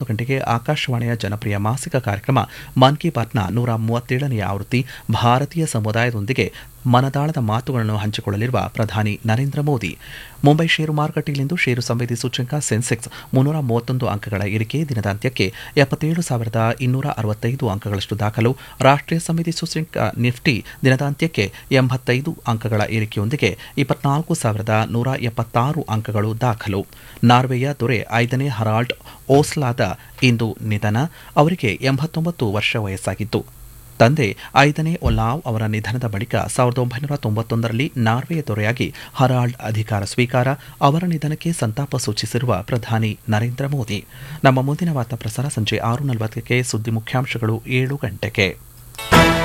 ಗಂಟೆಗೆ ಆಕಾಶವಾಣಿಯ ಜನಪ್ರಿಯ ಮಾಸಿಕ ಕಾರ್ಯಕ್ರಮ ಮನ್ ಕಿ ಬಾತ್ನ ನೂರ ಮೂವತ್ತೇಳನೆಯ ಆವೃತ್ತಿ ಭಾರತೀಯ ಸಮುದಾಯದೊಂದಿಗೆ ಮನದಾಳದ ಮಾತುಗಳನ್ನು ಹಂಚಿಕೊಳ್ಳಲಿರುವ ಪ್ರಧಾನಿ ನರೇಂದ್ರ ಮೋದಿ ಮುಂಬೈ ಷೇರು ಮಾರುಕಟ್ಟೆಯಲ್ಲಿಂದು ಷೇರು ಸಂವೇದಿ ಸೂಚ್ಯಂಕ ಸೆನ್ಸೆಕ್ಸ್ ಮುನ್ನೂರ ಮೂವತ್ತೊಂದು ಅಂಕಗಳ ಏರಿಕೆ ದಿನದ ಅಂತ್ಯಕ್ಕೆ ಎಪ್ಪತ್ತೇಳು ಸಾವಿರದ ಇನ್ನೂರ ಅರವತ್ತೈದು ಅಂಕಗಳಷ್ಟು ದಾಖಲು ರಾಷ್ಟ್ರೀಯ ಸಮಿತಿ ಸೂಚ್ಯಂಕ ನಿಫ್ಟಿ ದಿನದ ಅಂತ್ಯಕ್ಕೆ ಎಂಬತ್ತೈದು ಅಂಕಗಳ ಏರಿಕೆಯೊಂದಿಗೆ ಇಪ್ಪತ್ನಾಲ್ಕು ಸಾವಿರದ ನೂರ ಎಪ್ಪತ್ತಾರು ಅಂಕಗಳು ದಾಖಲು ನಾರ್ವೆಯ ದೊರೆ ಐದನೇ ಹರಾಲ್ಡ್ ಓಸ್ಲಾದ ಇಂದು ನಿಧನ ಅವರಿಗೆ ಎಂಬತ್ತೊಂಬತ್ತು ವರ್ಷ ವಯಸ್ಸಾಗಿತ್ತು ತಂದೆ ಐದನೇ ಒಲಾವ್ ಅವರ ನಿಧನದ ಬಳಿಕ ಸಾವಿರದ ಒಂಬೈನೂರ ತೊಂಬತ್ತೊಂದರಲ್ಲಿ ನಾರ್ವೆಯ ದೊರೆಯಾಗಿ ಹರಾಲ್ಡ್ ಅಧಿಕಾರ ಸ್ವೀಕಾರ ಅವರ ನಿಧನಕ್ಕೆ ಸಂತಾಪ ಸೂಚಿಸಿರುವ ಪ್ರಧಾನಿ ನರೇಂದ್ರ ಮೋದಿ ನಮ್ಮ ಮುಂದಿನ ವಾರ್ತಾ ಪ್ರಸಾರ ಸಂಜೆ ಆರು ನಲವತ್ತಕ್ಕೆ ಸುದ್ದಿ ಮುಖ್ಯಾಂಶಗಳು ಏಳು ಗಂಟೆಗೆ